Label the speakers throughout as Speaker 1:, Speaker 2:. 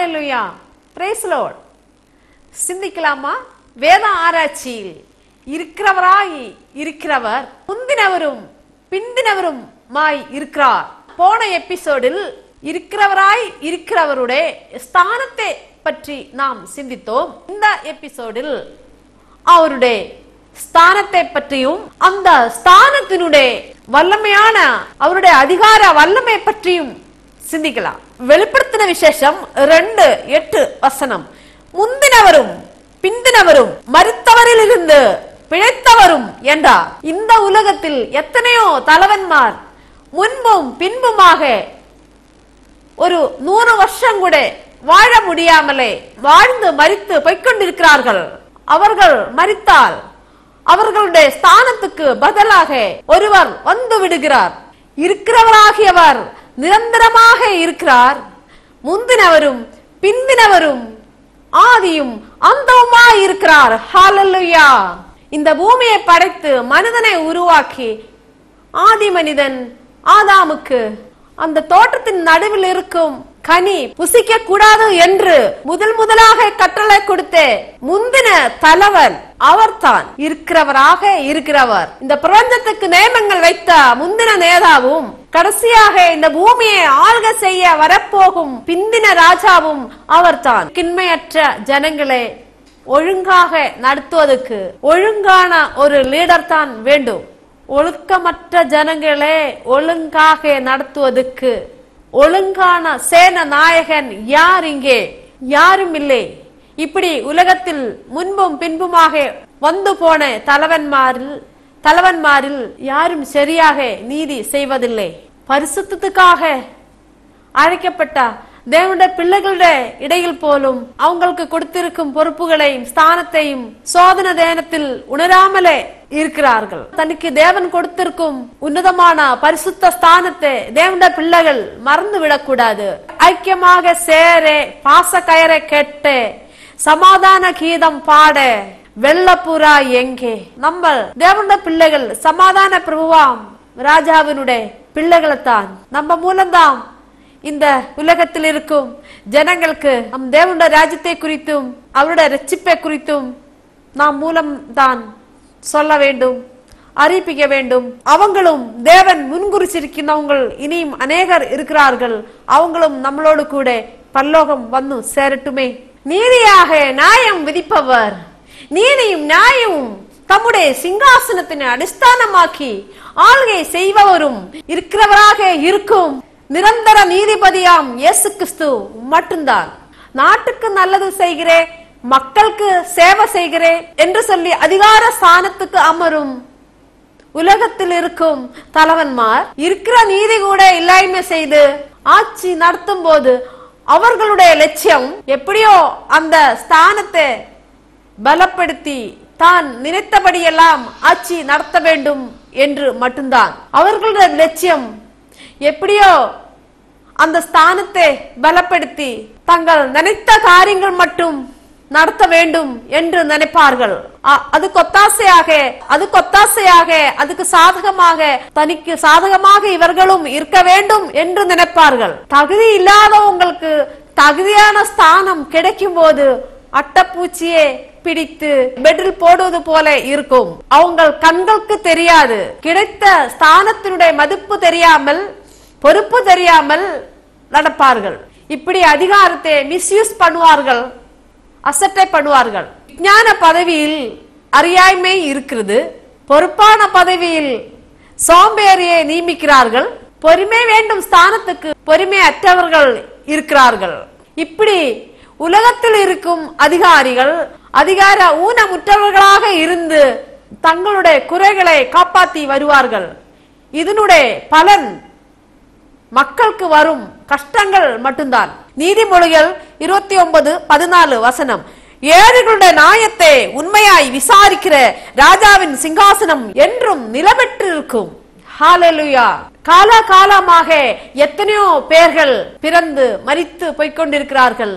Speaker 1: ஹalleluya praise lord சிந்திக்கலாமா வேத ஆராய்ச்சியில் இருக்கிறவராய் இருக்கிறவர் முந்தினவரும் பிந்தினவரும் மாய் இருக்கிறார் போன எபிசோடில் இருக்கிறவராய் இருக்கிறவருடைய ஸ்தானத்தை பற்றி நாம் சிந்தித்தோம் இந்த எபிசோடில் அவருடைய ஸ்தானத்தை பற்றியும் அந்த ஸ்தானத்தினுடைய வல்லமையான அவருடைய அதிகார வல்லமை பற்றியும் சிந்திக்கலாம் வெளிப்படுத்தின விசேஷம் ரெண்டு எட்டு வசனம் முந்தினவரும் பிந்தினவரும் மறுத்தவரிலிருந்து பிழைத்தவரும் என்றார் இந்த உலகத்தில் எத்தனையோ தலைவன்மார் முன்பும் பின்புமாக ஒரு நூறு வருஷம் கூட வாழ முடியாமலே வாழ்ந்து மரித்து போய்க்கொண்டிருக்கிறார்கள் அவர்கள் மரித்தால் அவர்களுடைய ஸ்தானத்துக்கு பதிலாக ஒருவர் வந்து விடுகிறார் இருக்கிறவராகியவர் நிரந்தரமாக இருக்கிறார் முந்தினவரும் பிந்தினவரும் ஆதியும் அந்தவுமாய் இருக்கிறார் ஹalleluya இந்த பூமியை படைத்து மனிதனை உருவாக்கி ஆதி மனிதன் ஆதாமுக்கு அந்த தோட்டத்தின் நடுவில் இருக்கும் கனி புசிக்க கூடாது என்று முதல் முதலாக கட்டளை கொடுத்த முந்தின தலைவன் அவர்தான் இருக்கிறவராக இருக்கிறவர் இந்த பிரபஞ்சத்துக்கு நியமங்கள் வைத்த முந்தின நேதாவும் கடைசியாக இந்த பூமியை ஆள்க செய்ய வரப்போகும் பிந்தின ராஜாவும் அவர்தான் கிண்மையற்ற ஜனங்களை ஒழுங்காக நடத்துவதற்கு ஒழுங்கான ஒரு லீடர் தான் வேண்டும் ஒழுக்கமற்ற ஜனங்களே ஒழுங்காக நடத்துவதற்கு ஒழுங்கான சேன நாயகன் யார் இங்கே யாரும் இல்லை இப்படி உலகத்தில் முன்பும் பின்புமாக வந்து போன தலைவன்மாரில் தலைவன்மாரில் யாரும் சரியாக நீதி செய்வதில்லை பரிசுத்தத்துக்காக அழைக்கப்பட்ட தேவனுடைய பிள்ளைகளுடைய இடையில் போலும் அவங்களுக்கு கொடுத்திருக்கும் பொறுப்புகளையும் ஸ்தானத்தையும் சோதன தேனத்தில் உணராமலே இருக்கிறார்கள் தனக்கு தேவன் கொடுத்திருக்கும் உன்னதமான பரிசுத்த ஸ்தானத்தை தேவனுடைய பிள்ளைகள் மறந்து விடக்கூடாது ஐக்கியமாக சேர பாச கயரை கெட்டு சமாதான கீதம் பாட வெள்ளப்புறா எங்கே நம்ம தேவனுடைய பிள்ளைகள் சமாதான பிரபுவாம் ராஜாவினுடைய பிள்ளைகளைத்தான் நம்ம மூலம்தான் இந்த உலகத்தில் இருக்கும் ஜனங்களுக்கு நம் தேவனுடைய ராஜ்யத்தை குறித்தும் அவருடைய ரட்சிப்பை குறித்தும் நாம் மூலம்தான் சொல்ல வேண்டும் அறிவிக்க வேண்டும் அவங்களும் தேவன் முன்குறிச்சிருக்கிறவங்க இனியும் அநேகர் இருக்கிறார்கள் அவங்களும் நம்மளோடு கூட பல்லோகம் வந்து சேரட்டுமே நீதியாக நியாயம் விதிப்பவர் நீதியும் நியாயமும் தம்முடைய சிங்காசனத்தினை அடிஸ்தானமாக்கி ஆள்கை செய்பவரும் இருக்கிறவராக இருக்கும் நிரந்தர நீதிபதியாம் இயேசு கிறிஸ்து மட்டும்தான் நாட்டுக்கு நல்லது செய்கிறேன் மக்களுக்கு சேவை செய்கிறேன் என்று சொல்லி அதிகார ஸ்தானத்துக்கு அமரும் உலகத்தில் இருக்கும் தலைவன்மார் இருக்கிற நீதி கூட இல்லாய்மை செய்து ஆட்சி நடத்தும் போது அவர்களுடைய லட்சியம் எப்படியோ அந்த ஸ்தானத்தை பலப்படுத்தி தான் நினைத்தபடியெல்லாம் ஆட்சி நடத்த வேண்டும் என்று மட்டும்தான் அவர்களுடைய லட்சியம் எப்படியோ அந்த ஸ்தானத்தை பலப்படுத்தி தங்கள் நினைத்த காரியங்கள் மட்டும் நடத்த வேண்டும் என்று நினைப்பார்கள் அ- அதுக்கு ஒத்தாசையாக அதுக்கு ஒத்தாசையாக அதுக்கு சாதகமாக தனிக்கு சாதகமாக இவர்களும் இருக்க வேண்டும் என்று நினைப்பார்கள் தகுதி இல்லாதவங்களுக்கு தகுதியான ஸ்தானம் கிடைக்கும் போது அட்டப்பூச்சியே பிடித்து பெட்டில் போடுவது போல இருக்கும் அவங்க கண்களுக்கு தெரியாது கிடைத்த ஸ்தானத்தினுடைய மதிப்பு தெரியாமல் பொறுப்பு தெரியாமல் நடப்பார்கள் இப்படி அதிகாரத்தை மிஸ்யூஸ் பண்ணுவார்கள் அசட்டை பண்ணுவார்கள் விஞ்ஞான பதவியில் அறியாய்மை இருக்கிறது பொறுப்பான பதவியில் சோம்பேறியை நியமிக்கிறார்கள் பொறுமை வேண்டும் ஸ்தானத்துக்கு பொறுமை அற்றவர்கள் இருக்கிறார்கள் இப்படி உலகத்தில் இருக்கும் அதிகாரிகள் அதிகார ஊனமுற்றவர்களாக இருந்து தங்களுடைய குறைகளை காப்பாற்றி வருவார்கள் இதனுடைய பலன் மக்களுக்கு வரும் கஷ்டங்கள் மட்டும்தான் நீதிமொழிகள் இருபத்தி ஒன்பது பதினாலு வசனம் ஏழைகளுடைய நியாயத்தை உண்மையாய் விசாரிக்கிற ராஜாவின் சிங்காசனம் என்றும் நிலபெற்றிருக்கும் ஹalleluya கால காலமாக எத்தனையோ பேர்கள் பிறந்து மரித்து போய்க்கொண்டிருக்கிறார்கள்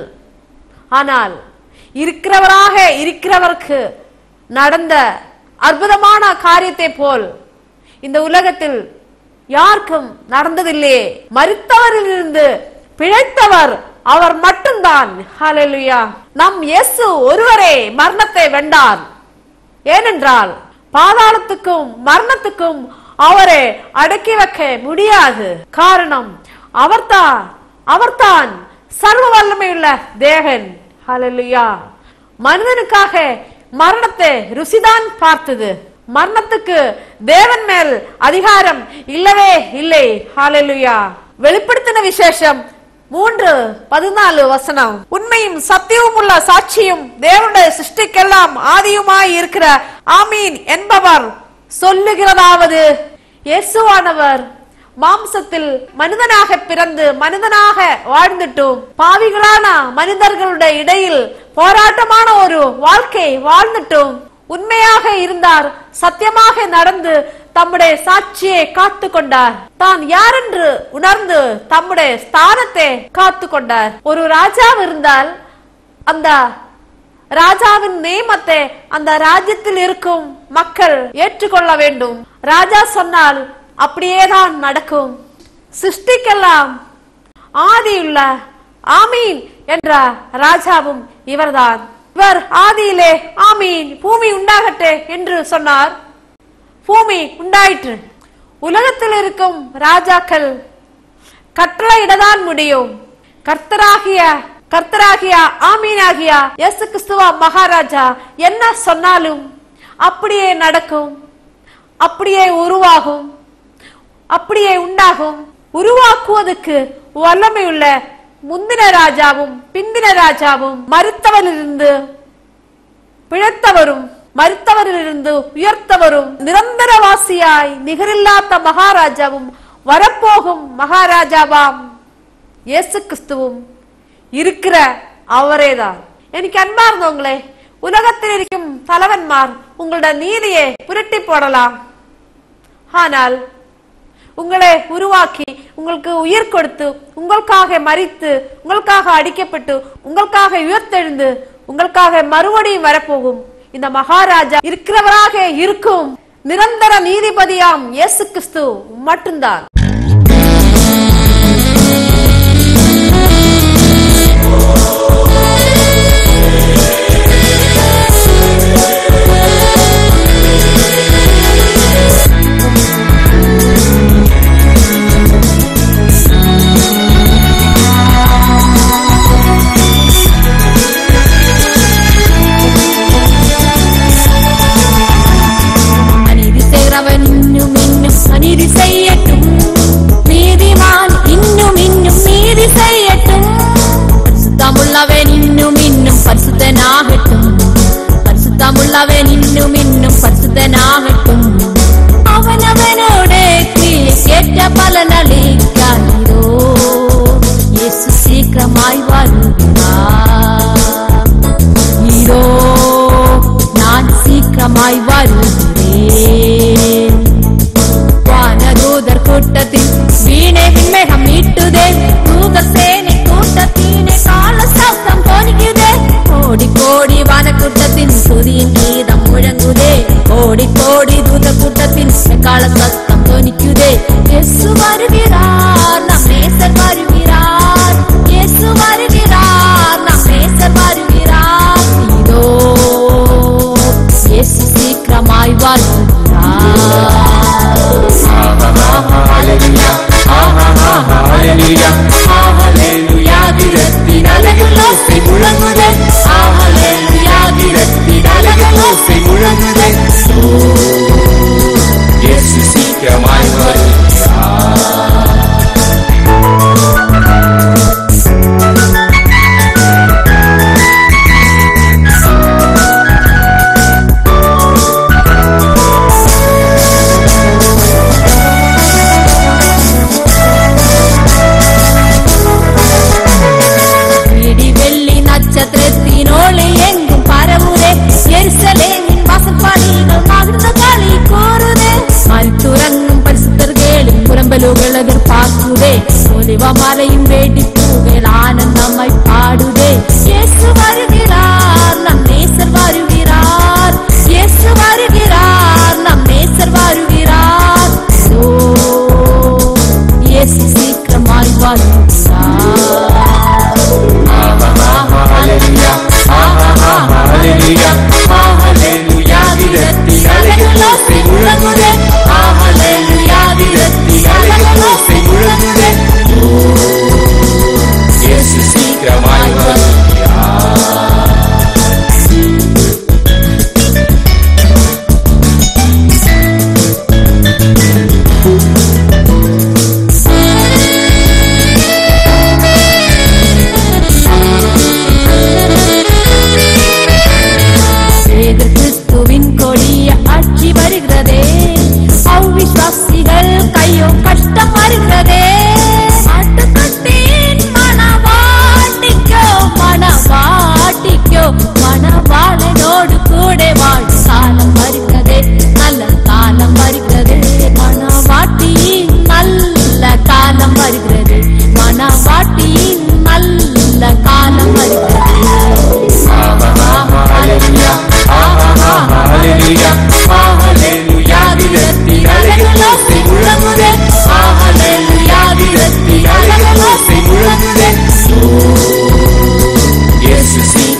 Speaker 1: ஆனால் இருக்கிறவராக இருக்கிறவருக்கு நடந்த அற்புதமான காரியத்தை போல் இந்த உலகத்தில் யாருக்கும் நடந்ததில்லையே மரித்தவரிலிருந்து பிழைத்தவர் அவர் மட்டும்தான் ஹalleluya நம் இயேசு ஒருவரே மரணத்தை வென்றார் ஏனென்றால் பாதாளத்துக்கும் மரணத்துக்கும் அவரை அடக்கி வைக்க முடியாது காரணம் அவர்தான் அவர்தான் சர்வ வல்லமையுள்ள தேவன் ஹalleluya மனிதனுக்காக மரணத்தை ருசிதான் பார்த்தது மரணத்துக்கு தேவன் மேல் அதிகாரம் இல்லவே இல்லை ஹalleluya வெளிப்படுத்தின விசேஷம் மூன்று பதினாலு வசனம் உண்மையும் சத்தியமும் உள்ள சாட்சியும் தேவனுடைய சிருஷ்டிக்கெல்லாம் ஆதியுமாய் இருக்கிற ஆமீன் என்பவர் சொல்லுகிறதாவது இயேசுவானவர் மாம்சத்தில் மனிதனாக பிறந்து மனிதனாக வாழ்ந்துட்டும் பாவிகளான மனிதர்களுடைய இடையில் போராட்டமான ஒரு வாழ்க்கை வாழ்ந்துட்டும் உண்மையாக இருந்தார் சத்தியமாக நடந்து தம்முடைய சாட்சியை காத்து கொண்டார் தான் யார் என்று உணர்ந்து தம்முடைய ஸ்தானத்தை காத்து கொண்டார் ஒரு ராஜா இருந்தால் அந்த ராஜாவின் நியமத்தை அந்த ராஜ்யத்தில் இருக்கும் மக்கள் ஏற்றுக்கொள்ள வேண்டும் ராஜா சொன்னால் அப்படியேதான் நடக்கும் சிருஷ்டிக்கெல்லாம் ஆதியுள்ள ஆமீன் என்ற ராஜாவும் இவர்தான் இவர் ஆதியிலே ஆமீன் பூமி உண்டாகட்டே என்று சொன்னார் பூமி உண்டாயிற்று உலகத்தில் இருக்கும் ராஜாக்கள் கட்டளையிடதான் முடியும் கர்த்தராகிய கர்த்தராகிய ஆமீனாகிய இயேசு கிறிஸ்துவ மகாராஜா என்ன சொன்னாலும் அப்படியே நடக்கும் அப்படியே உருவாகும் அப்படியே உண்டாகும் உருவாக்குவதற்கு வல்லமையுள்ள முந்தின ராஜாவும் பிந்தின ராஜாவும் மறுத்தவரிலிருந்து பிழைத்தவரும் மறுத்தவரிலிருந்து உயர்த்தவரும் நிரந்தரவாசியாய் நிகரில்லாத மகாராஜாவும் வரப்போகும் மகாராஜாவாம் இயேசு கிறிஸ்துவும் இருக்கிற அவரேதான் எனக்கு அன்பார்ந்தவங்களே உலகத்தில் இருக்கும் தலைவன்மார் உங்களோட நீதியை புரட்டி போடலாம் ஆனால் உங்களை உருவாக்கி உங்களுக்கு உயிர் கொடுத்து உங்களுக்காக மறித்து உங்களுக்காக அடிக்கப்பட்டு உங்களுக்காக உயர்த்தெழுந்து உங்களுக்காக மறுபடியும் வரப்போகும் இந்த மகாராஜா இருக்கிறவராக இருக்கும் நிரந்தர நீதிபதியாம் இயேசு கிறிஸ்து மட்டும்தான்
Speaker 2: அநீதி செய்கிறவன் இன்னும் இன்னும் அநீதி செய்யட்டும் நீதிமான் இன்னும் இன்னும் நீதி செய்யட்டும் பரிசுத்தமுள்ளவன் இன்னும் இன்னும் பரிசுத்தனாகட்டும் பரிசுத்தமுள்ளவன் இன்னும் இன்னும் பரிசுத்தனாகட்டும் அவனவனோட கிரியை கேட்ட பலனளிக்காதோ இயேசு சீக்கிரமாய் வருகிறார் இதோ நான் சீக்கிரமாய் வருகிறேன் வானதூதர் கூட்டத்தில் வீணை விண்மேகம் மீட்டுதே தூத சேனை கூட்டத்தினை கால சத்தம் போனிக்குதே கோடி கோடி வான கூட்டத்தின் சுதியின் கீதம் முழங்குதே கோடி கோடி தூத கூட்டத்தின் கால சத்தம் தோனிக்குதே இயேசு வருகிறார் நம் நேசர் வருகிறார் இயேசு வருகிறார் நம்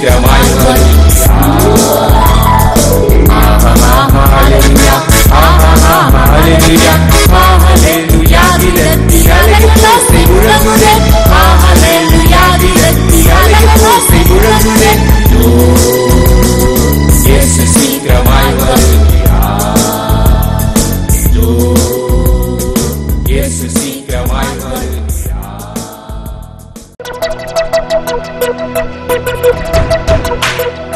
Speaker 3: சீக்கிரமாய் வருகிறார் Hallelujah, hallelujah, hallelujah, தினத்தில் அலைகள் ஓசை முழங்குதே. Hallelujah, தினத்தில் அலைகள் ஓசை முழங்குதே. ஓ, இயேசு சீக்கிரமாய் வருகிறார். ஓ, இயேசு சீக்கிரமாய் வருகிறார்